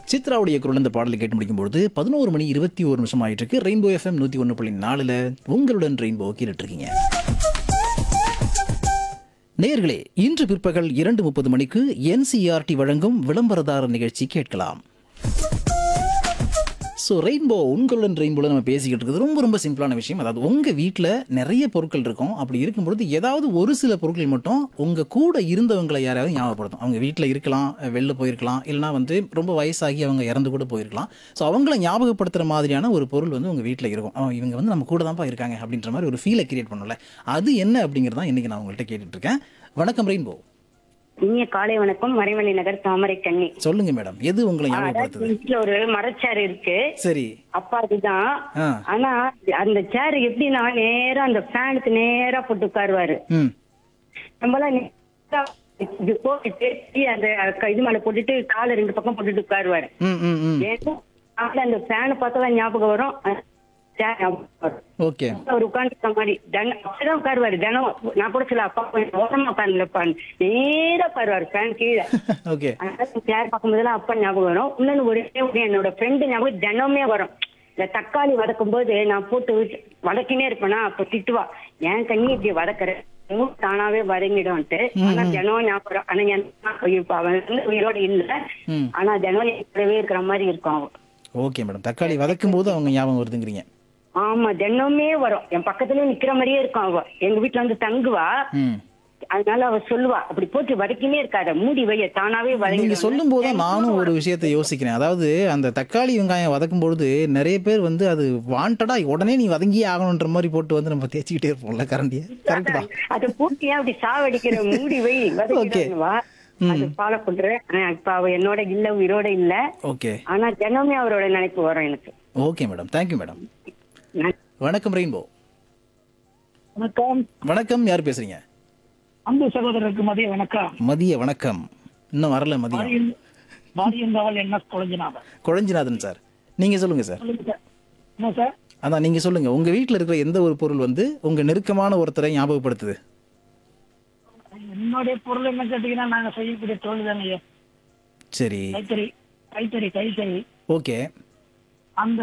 சித்ராவுடைய குரல் இந்த பாடலை கேட்டு முடிக்கும்போது பதினோரு மணி இருபத்தி ஒரு நிமிஷம் ஆயிட்டு இருக்கு ரெயின்போ எஃப்எம் நூற்றி ஒன்று புள்ளி நாலில் உங்களுடன் ரெயின்போ கேட்டுட்டு இருக்கீங்க நேயர்களே இன்று பிற்பகல் இரண்டு முப்பது மணிக்கு என்சிஆர்டி வழங்கும் விளம்பரதாரர் நிகழ்ச்சி கேட்கலாம் ஸோ ரெயின்போ உங்களுடன் ரெயின்போல நம்ம பேசிக்கிட்டு இருக்குது ரொம்ப ரொம்ப சிம்பிளான விஷயம் அதாவது உங்கள் வீட்டில் நிறைய பொருட்கள் இருக்கும் அப்படி இருக்கும்பொழுது ஏதாவது ஒரு சில பொருட்கள் மட்டும் உங்கள் கூட இருந்தவங்களை யாராவது ஞாபகப்படுத்தும் அவங்க வீட்டில் இருக்கலாம் வெளில போயிருக்கலாம் இல்லைனா வந்து ரொம்ப வயசாகி அவங்க இறந்து கூட போயிருக்கலாம் ஸோ அவங்கள ஞாபகப்படுத்துகிற மாதிரியான ஒரு பொருள் வந்து உங்கள் வீட்டில் இருக்கும் அவன் இவங்க வந்து நம்ம கூட தான்ப்பா இருக்காங்க அப்படின்ற மாதிரி ஒரு ஃபீலை கிரியேட் பண்ணல அது என்ன அப்படிங்கிறது தான் இன்றைக்கி நான் உங்கள்கிட்ட கேட்டுட்டு இருக்கேன் வணக்கம் ரெயின்போ இனிய காலை வணக்கம் மறைமலை நகர் தாமரை கண்ணி சொல்லுங்க மேடம் எது உங்களை அதாவது ஞாபகப்படுத்துது வீட்டுல ஒரு மரச்சேர் இருக்கு சரி அப்பா அதுதான் ஆ ஆனா அந்த சேர் எப்படின்னா நேரா அந்த ஃபேனுக்கு நேரா போட்டு உட்காருவாரு ம் நம்மளாம் நேரா இப்படி போட்டுட்டு கீழே அந்த க- இது மேல போட்டுட்டு காலை ரெண்டு பக்கம் போட்டுட்டு உட்காருவாரு ம் ம் ம் ஏன்னா காலைல அந்த ஃபேனை பார்த்தாதான் ஞாபகம் வரும் அந்த chair ஞாபகம் வரும் ஓகே அவர் உட்காந்துருக்க மாதிரி தினம் அப்படிதான் உட்காருவாரு தினம் நான் கூட சில அப்பா கொஞ்சம் ஓரமா உட்காந்துலப்பான்னு நேரா உட்காருவாரு ஃபேன் கீழே ஓகே அதனால சேர் பார்க்கும்போதெல்லாம் அப்பா ஞாபகம் வரும் இன்னொன்னு ஒரே ஒரு என்னோட ஃப்ரெண்டு ஞாபகம் தினமே வரும் இந்த தக்காளி வதக்கும் போது நான் போட்டு விட்டு- வதக்கினே இருப்பேனா அப்ப திட்டுவா ஏன் கண்ணி இப்படி வதக்குற மூணு தானாவே வதங்கிடும்ட்டு ஆனா தினம் ஞாபகம் வரும். ஆனா என் இப்ப அவன் வந்து உயிரோட இல்ல ம் ஆனா தினம் என் கூடவே இருக்கிற மாதிரி இருக்கும் அவன் ஓகே மேடம் தக்காளி வதக்கும் போது அவங்க ஞாபகம் வருதுங்கிறீங்க ஆமா தினமே வரும் என் பக்கத்துலயே நிக்கிற மாதிரியே இருக்கும் அவ எங்க வீட்டுல வந்து தங்குவா ம் அதனால அவ சொல்லுவா அப்படி போட்டு வதக்கினே இருக்காத மூடி வைய தானாவே நீங்க வதங்கி சொல்லும் போது தான் நானும் ஒரு விஷயத்தை யோசிக்கிறேன் அதாவது அந்த தக்காளி வெங்காயம் வதக்கும் பொழுது நிறைய பேர் வந்து அது வாண்டடா உடனே நீ வதங்கியே ஆகணுன்ற மாதிரி போட்டு வந்து நம்ம தேய்ச்சிக்கிட்டே இருப்போம்ல கரண்டியை கரெக்ட் தான் அது பூட்டியா அப்படி சாவடிக்கிற மூடி வை வதக்கிடுவா அது ஃபாலோ பண்றேன் ஆனா இப்ப அவ என்னோட இல்ல உயிரோட இல்ல ஓகே ஆனா தினமே அவரோட நினைப்பு வரும் எனக்கு ஓகே மேடம் தேங்க்யூ மேடம் நான் வணக்கம் ரெயின்போ வணக்கம் வணக்கம் யார் பேசுறீங்க அன்பு சகோதரருக்கு மதிய வணக்கம் மதிய வணக்கம் இன்னும் வரல மதியம் மாரியன்- மாரியந்தாவல் என்ன குழஞ்சினாங்க குழஞ்சிநாதன் சார் நீங்க சொல்லுங்க சார் சொல்லுங்க சார் என்ன சார் அதான் நீங்க சொல்லுங்க உங்க வீட்டில் இருக்கிற எந்த ஒரு பொருள் வந்து உங்க நெருக்கமான ஒருத்தரை ஞாபகப்படுத்துது என்னுடைய பொருள் என்ன கேட்டீங்கன்னா நாங்க செய்யக்கூடிய தொழில் தானே சரி கைத்தறி கைத்தறி கைத்தறி ஓகே அந்த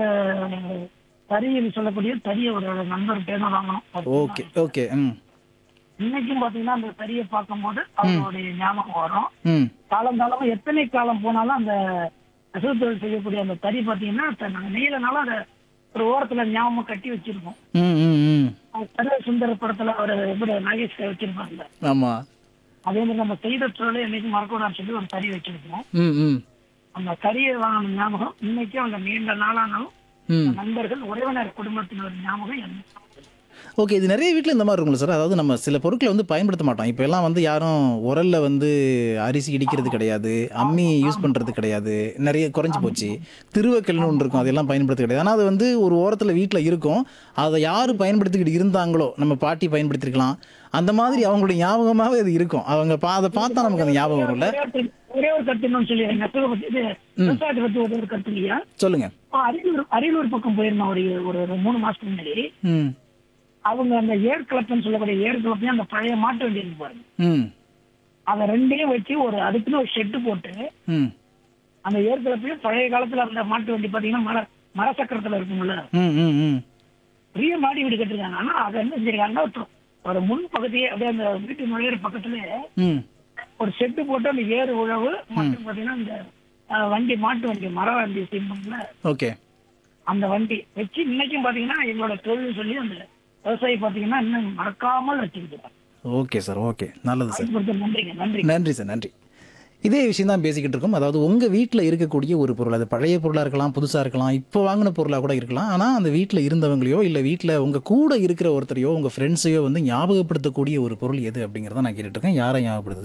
தறியில் சொல்லக்கூடிய தறியை ஒரு நண்பர் பேன வாங்கணும் ஓகே ஓகே ம் இன்னைக்கும் பாத்தீங்கன்னா அந்த தறியை பார்க்கும்போது அவருடைய ஞாபகம் வரும் ம் காலங்காலமா எத்தனை காலம் போனாலும் அந்த நெசவு தொழில் செய்யக்கூடிய அந்த தறி பாத்தீங்கன்னா த- நாங்க நெய்யலனால அதை ஒரு ஓரத்துல ஞாபகம் கட்டி வச்சிருக்கோம் ம் ம் ம் அது கருணை சுந்தர படத்துல ஒரு எப்படி நாகேஷ் வச்சிருப்பாங்க ஆமாம் அதே மாதிரி நம்ம செய்த தொழிலை என்னைக்கு மறக்கூடாதுன்னு சொல்லி ஒரு தறி வச்சிருக்கோம் ம் ம் அந்த தறியை வாங்கின ஞாபகம் இன்னைக்கும் அந்த நீண்ட நாளானாலும் ம் நண்பர்கள் உறவினர் குடும்பத்தினர் ஞாபகம் என்ன ஓகே இது நிறைய வீட்டில் இந்த மாதிரி இருக்கும்ல சார் அதாவது நம்ம சில பொருட்களை வந்து பயன்படுத்த மாட்டோம் இப்போ எல்லாம் வந்து யாரும் உரல்ல வந்து அரிசி இடிக்கிறது கிடையாது அம்மி யூஸ் பண்ணுறது கிடையாது நிறைய குறைஞ்சி போச்சு திருவக்கல்னு ஒன்று இருக்கும் அதெல்லாம் பயன்படுத்த கிடையாது ஆனால் அது வந்து ஒரு ஓரத்தில் வீட்டில் இருக்கும் அதை யார் பயன்படுத்திக்கிட்டு இருந்தாங்களோ நம்ம பாட்டி பயன்படுத்திருக்கலாம் அந்த மாதிரி அவங்களுடைய ஞாபகமாகவே அது இருக்கும் அவங்க பா அதை பார்த்தா நமக்கு அந்த ஞாபகம் வரும்ல ஒரே ஒரு- ஒரே ஒரு கருத்து இன்னும் சொல்லி நெசவு பத்தி இது விவசாயத்தை பத்தி ஒரே ஒரு கருத்து இல்லையா சொல்லுங்க இப்போ அரியலூர் அரியலூர் பக்கம் போயிருந்தோம் ஒரு ஒரு ஒரு மூணு மாசத்துக்கு முன்னாடி ம் அவங்க அந்த ஏர் கலப்பன்னு சொல்லக்கூடிய ஏர் கலப்பையும் அந்த பழைய மாட்டு வண்டி இருக்கு பாருங்க ம் அதை ரெண்டையும் வச்சு ஒரு அதுக்குன்னு ஒரு ஷெட்டு போட்டு ம் அந்த ஏர் கலப்பையும் பழைய காலத்துல அந்த மாட்டு வண்டி பாத்தீங்கன்னா மர மர சக்கரத்துல இருக்கும்ல ம் ம் ம் பெரிய மாடி வீடு கட்டிருக்காங்க ஆனா அதை என்ன செஞ்சிருக்காங்கன்னா ஒரு- ஒரு முன் பகுதியே அப்படியே அந்த வீட்டு நுழையிற பக்கத்துலயே ம் ஒரு செட்டு போட்டு அந்த ஏறு உழவு மற்றும் பாத்தீங்கன்னா இந்த அஹ், வண்டி மாட்டு வண்டி மர வண்டி செய்வாங்கல்ல ஓகே அந்த வண்டி வச்சு இன்னைக்கும் பாத்தீங்கன்னா எங்களோட தொழில் சொல்லி அந்த விவசாயி பாத்தீங்கன்னா இன்னும் மறக்காமல் வச்சிருக்காங்க ஓகே சார் ஓகே நல்லது சார் நன்றிங்க நன்றி நன்றி சார் நன்றி இதே விஷயம் தான் பேசிக்கிட்டு இருக்கோம் அதாவது உங்கள் வீட்டில் இருக்கக்கூடிய ஒரு பொருள் அது பழைய பொருளாக இருக்கலாம் புதுசாக இருக்கலாம் இப்போ வாங்கின பொருளாக கூட இருக்கலாம் ஆனால் அந்த வீட்டில் இருந்தவங்களையோ இல்லை வீட்டில் உங்கள் கூட இருக்கிற ஒருத்தரையோ உங்கள் ஃப்ரெண்ட்ஸையோ வந்து ஞாபகப்படுத்தக்கூடிய ஒரு பொருள் எது அப்படிங்கிறத நான் கேட்டுட்டு இருக்கேன் யாரை ஞாபகப்படுத்துது